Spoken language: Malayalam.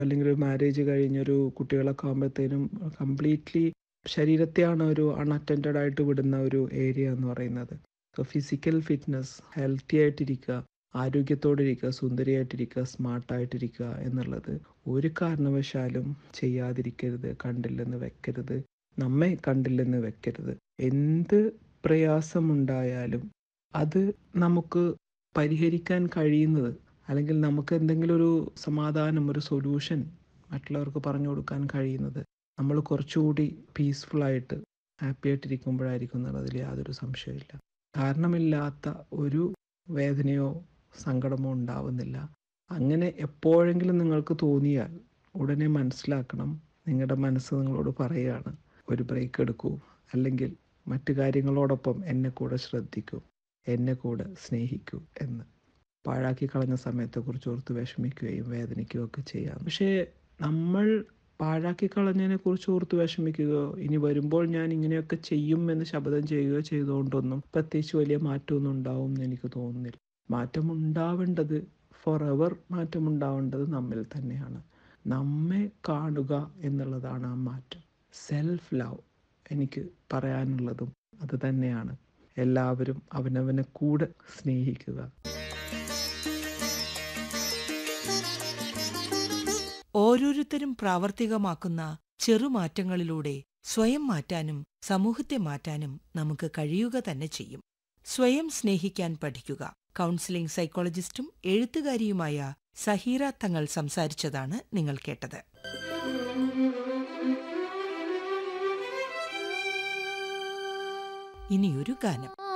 അല്ലെങ്കിൽ ഒരു മാരേജ് കഴിഞ്ഞൊരു കുട്ടികളൊക്കെ ആകുമ്പോഴത്തേനും കംപ്ലീറ്റ്ലി ശരീരത്തെയാണ് ഒരു അൺഅറ്റൻഡഡ് ആയിട്ട് വിടുന്ന ഒരു ഏരിയ എന്ന് പറയുന്നത് സോ ഫിസിക്കൽ ഫിറ്റ്നസ് ഹെൽത്തി ആയിട്ടിരിക്കുക ആരോഗ്യത്തോടെ ഇരിക്കുക സുന്ദരിയായിട്ടിരിക്കുക സ്മാർട്ടായിട്ടിരിക്കുക എന്നുള്ളത് ഒരു കാരണവശാലും ചെയ്യാതിരിക്കരുത് കണ്ടില്ലെന്ന് വെക്കരുത് നമ്മെ കണ്ടില്ലെന്ന് വെക്കരുത് എന്ത് പ്രയാസമുണ്ടായാലും അത് നമുക്ക് പരിഹരിക്കാൻ കഴിയുന്നത് അല്ലെങ്കിൽ നമുക്ക് എന്തെങ്കിലും ഒരു സമാധാനം ഒരു സൊല്യൂഷൻ മറ്റുള്ളവർക്ക് പറഞ്ഞു കൊടുക്കാൻ കഴിയുന്നത് നമ്മൾ കുറച്ചുകൂടി പീസ്ഫുൾ ആയിട്ട് ഹാപ്പി ആയിട്ടിരിക്കുമ്പോഴായിരിക്കും എന്നുള്ളതിൽ യാതൊരു സംശയമില്ല കാരണമില്ലാത്ത ഒരു വേദനയോ സങ്കടമോ ഉണ്ടാവുന്നില്ല അങ്ങനെ എപ്പോഴെങ്കിലും നിങ്ങൾക്ക് തോന്നിയാൽ ഉടനെ മനസ്സിലാക്കണം നിങ്ങളുടെ മനസ്സ് നിങ്ങളോട് പറയുകയാണ് ഒരു ബ്രേക്ക് എടുക്കൂ അല്ലെങ്കിൽ മറ്റു കാര്യങ്ങളോടൊപ്പം എന്നെ കൂടെ ശ്രദ്ധിക്കൂ എന്നെ കൂടെ സ്നേഹിക്കൂ എന്ന് പാഴാക്കി കളഞ്ഞ സമയത്തെക്കുറിച്ച് ഓർത്ത് വിഷമിക്കുകയും വേദനിക്കുകയും ഒക്കെ ചെയ്യാം പക്ഷേ നമ്മൾ പാഴാക്കി കളഞ്ഞതിനെ കുറിച്ച് ഓർത്ത് വിഷമിക്കുകയോ ഇനി വരുമ്പോൾ ഞാൻ ഇങ്ങനെയൊക്കെ ചെയ്യും എന്ന് ശപഥം ചെയ്യുകയോ ചെയ്തുകൊണ്ടൊന്നും പ്രത്യേകിച്ച് വലിയ മാറ്റമൊന്നും ഉണ്ടാവും എന്ന് എനിക്ക് തോന്നുന്നില്ല മാറ്റം ഉണ്ടാവേണ്ടത് ഫോർ എവർ മാറ്റം ഉണ്ടാവേണ്ടത് നമ്മിൽ തന്നെയാണ് നമ്മെ കാണുക എന്നുള്ളതാണ് ആ മാറ്റം സെൽഫ് ലവ് എനിക്ക് പറയാനുള്ളതും അത് തന്നെയാണ് എല്ലാവരും അവനവനെ കൂടെ സ്നേഹിക്കുക ഓരോരുത്തരും പ്രാവർത്തികമാക്കുന്ന ചെറുമാറ്റങ്ങളിലൂടെ സ്വയം മാറ്റാനും സമൂഹത്തെ മാറ്റാനും നമുക്ക് കഴിയുക തന്നെ ചെയ്യും സ്വയം സ്നേഹിക്കാൻ പഠിക്കുക കൗൺസിലിംഗ് സൈക്കോളജിസ്റ്റും എഴുത്തുകാരിയുമായ സഹീറ തങ്ങൾ സംസാരിച്ചതാണ് നിങ്ങൾ കേട്ടത് ഇനിയൊരു ഗാനം